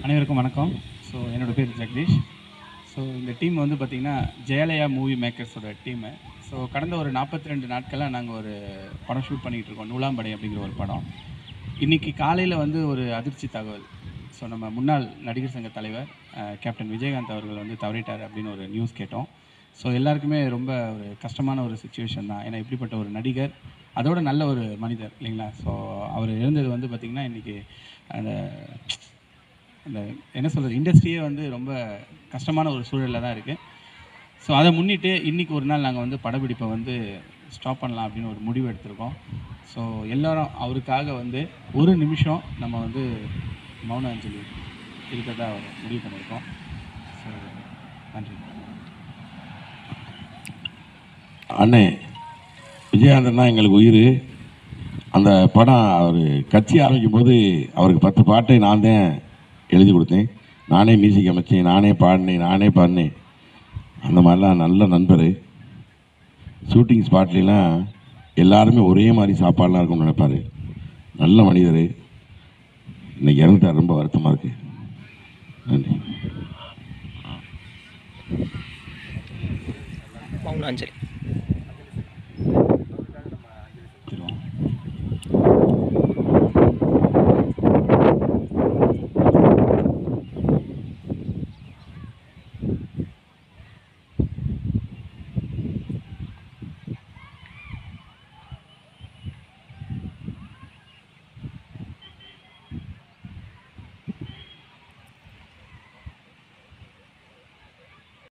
அனைவருக்கும் வணக்கம் ஸோ என்னோடய பேர் ஜெகதீஷ் ஸோ இந்த டீம் வந்து பார்த்திங்கன்னா ஜெயலயா மூவி மேக்கர்ஸோட டீமு ஸோ கடந்த ஒரு நாற்பத்தி ரெண்டு நாட்களாக நாங்கள் ஒரு படம் ஷூட் பண்ணிகிட்டு இருக்கோம் நூலாம்படை அப்படிங்கிற ஒரு படம் இன்றைக்கி காலையில் வந்து ஒரு அதிர்ச்சி தகவல் ஸோ நம்ம முன்னாள் நடிகர் சங்க தலைவர் அஹ், கேப்டன் விஜயகாந்த் அவர்கள் வந்து தவறிட்டார் அப்படின்னு ஒரு நியூஸ் கேட்டோம் ஸோ எல்லாருக்குமே ரொம்ப ஒரு கஷ்டமான ஒரு சுச்சுவேஷன் தான் ஏன்னா இப்படிப்பட்ட ஒரு நடிகர் அதோட நல்ல ஒரு மனிதர் இல்லைங்களா ஸோ அவர் இருந்தது வந்து பார்த்திங்கன்னா இன்றைக்கி அந்த அந்த என்ன சொல்கிறது இண்டஸ்ட்ரியே வந்து ரொம்ப கஷ்டமான ஒரு சூழலில் தான் இருக்குது ஸோ அதை முன்னிட்டு இன்றைக்கி ஒரு நாள் நாங்கள் வந்து படப்பிடிப்பை வந்து ஸ்டாப் பண்ணலாம் அப்படின்னு ஒரு முடிவு எடுத்திருக்கோம் ஸோ எல்லாரும் அவருக்காக வந்து ஒரு நிமிஷம் நம்ம வந்து மௌன அஞ்சலி இருக்கிறதா ஒரு முடிவு பண்ணியிருக்கோம் ஸோ நன்றி அண்ணே விஜயகாந்தன்னா எங்களுக்கு உயிர் அந்த படம் அவர் கட்சி ஆரம்பிக்கும் போது அவருக்கு பத்து பாட்டை நான் தான் எழுதி கொடுத்தேன் நானே மியூசிக் அமைச்சேன் நானே பாடினேன் நானே பாடினேன் அந்த மாதிரிலாம் நல்ல நண்பர் ஷூட்டிங் ஸ்பாட்லாம் எல்லாருமே ஒரே மாதிரி சாப்பாடுலாம் இருக்கும்னு நினைப்பார் நல்ல மனிதர் இன்னைக்கு இறந்துட்டார் ரொம்ப வருத்தமாக இருக்குது நன்றி மௌனாஞ்சலி